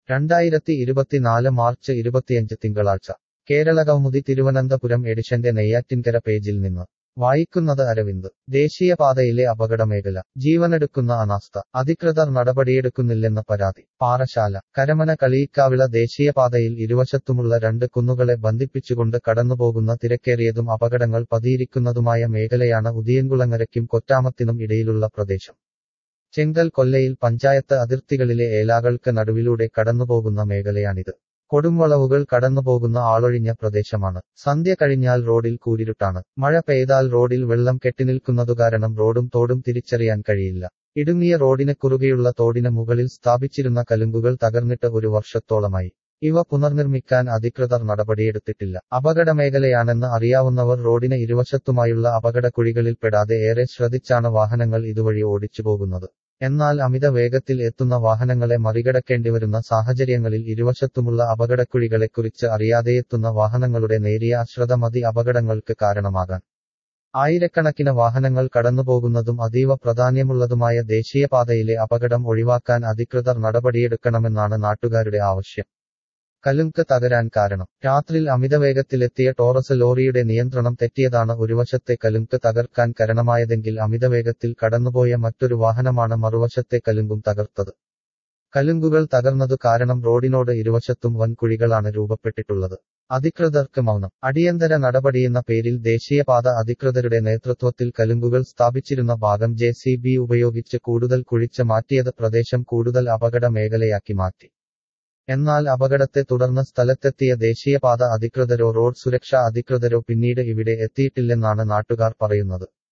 രണ്ടായിരത്തി ഇരുപത്തിനാല് മാർച്ച് ഇരുപത്തിയഞ്ച് തിങ്കളാഴ്ച കേരളകൗമുദി തിരുവനന്തപുരം എഡിഷന്റെ നെയ്യാറ്റിൻകര പേജിൽ നിന്ന് വായിക്കുന്നത് അരവിന്ദ് ദേശീയപാതയിലെ അപകടമേഖല ജീവനെടുക്കുന്ന അനാസ്ഥ അധികൃതർ നടപടിയെടുക്കുന്നില്ലെന്ന പരാതി പാറശാല കരമന കളിയിക്കാവിള ദേശീയപാതയിൽ ഇരുവശത്തുമുള്ള രണ്ട് കുന്നുകളെ ബന്ധിപ്പിച്ചുകൊണ്ട് കടന്നുപോകുന്ന തിരക്കേറിയതും അപകടങ്ങൾ പതിയിരിക്കുന്നതുമായ മേഖലയാണ് ഉദിയൻകുളങ്ങരയ്ക്കും കൊറ്റാമത്തിനും ഇടയിലുള്ള പ്രദേശം ചെങ്കൽ കൊല്ലയിൽ പഞ്ചായത്ത് അതിർത്തികളിലെ ഏലാകൾക്ക് നടുവിലൂടെ കടന്നുപോകുന്ന മേഖലയാണിത് കൊടുംവളവുകൾ കടന്നുപോകുന്ന ആളൊഴിഞ്ഞ പ്രദേശമാണ് സന്ധ്യ കഴിഞ്ഞാൽ റോഡിൽ കൂരിരുട്ടാണ് മഴ പെയ്താൽ റോഡിൽ വെള്ളം കെട്ടിനിൽക്കുന്നതു കാരണം റോഡും തോടും തിരിച്ചറിയാൻ കഴിയില്ല ഇടുങ്ങിയ റോഡിന് കുറുകെയുള്ള തോടിന് മുകളിൽ സ്ഥാപിച്ചിരുന്ന കലുങ്കുകൾ തകർന്നിട്ട് ഒരു വർഷത്തോളമായി ഇവ പുനർനിർമ്മിക്കാൻ അധികൃതർ നടപടിയെടുത്തിട്ടില്ല അപകടമേഖലയാണെന്ന് അറിയാവുന്നവർ റോഡിന് ഇരുവശത്തുമായുള്ള അപകടക്കുഴികളിൽ പെടാതെ ഏറെ ശ്രദ്ധിച്ചാണ് വാഹനങ്ങൾ ഇതുവഴി ഓടിച്ചുപോകുന്നത് എന്നാൽ അമിത വേഗത്തിൽ എത്തുന്ന വാഹനങ്ങളെ മറികടക്കേണ്ടിവരുന്ന സാഹചര്യങ്ങളിൽ ഇരുവശത്തുമുള്ള അപകടക്കുഴികളെക്കുറിച്ച് അറിയാതെയെത്തുന്ന വാഹനങ്ങളുടെ നേരിയ അശ്രദ്ധ മതി അപകടങ്ങൾക്ക് കാരണമാകാൻ ആയിരക്കണക്കിന് വാഹനങ്ങൾ കടന്നുപോകുന്നതും അതീവ പ്രാധാന്യമുള്ളതുമായ ദേശീയപാതയിലെ അപകടം ഒഴിവാക്കാൻ അധികൃതർ നടപടിയെടുക്കണമെന്നാണ് നാട്ടുകാരുടെ ആവശ്യം കലുങ്ക് തകരാൻ കാരണം രാത്രിയിൽ അമിതവേഗത്തിലെത്തിയ ടോറസ് ലോറിയുടെ നിയന്ത്രണം തെറ്റിയതാണ് ഒരു വശത്തെ കലുങ്ക് തകർക്കാൻ കാരണമായതെങ്കിൽ അമിതവേഗത്തിൽ കടന്നുപോയ മറ്റൊരു വാഹനമാണ് മറുവശത്തെ കലുങ്കും തകർത്തത് കലുങ്കുകൾ തകർന്നതു കാരണം റോഡിനോട് ഇരുവശത്തും വൻ കുഴികളാണ് രൂപപ്പെട്ടിട്ടുള്ളത് അധികൃതർക്ക് മൗനം അടിയന്തര നടപടിയെന്ന പേരിൽ ദേശീയപാത അധികൃതരുടെ നേതൃത്വത്തിൽ കലുങ്കുകൾ സ്ഥാപിച്ചിരുന്ന ഭാഗം ജെ ഉപയോഗിച്ച് കൂടുതൽ കുഴിച്ച് മാറ്റിയത് പ്രദേശം കൂടുതൽ അപകട മേഖലയാക്കി മാറ്റി എന്നാൽ അപകടത്തെ തുടർന്ന് സ്ഥലത്തെത്തിയ ദേശീയപാത അധികൃതരോ റോഡ് സുരക്ഷാ അധികൃതരോ പിന്നീട് ഇവിടെ എത്തിയിട്ടില്ലെന്നാണ് നാട്ടുകാർ പറയുന്നത്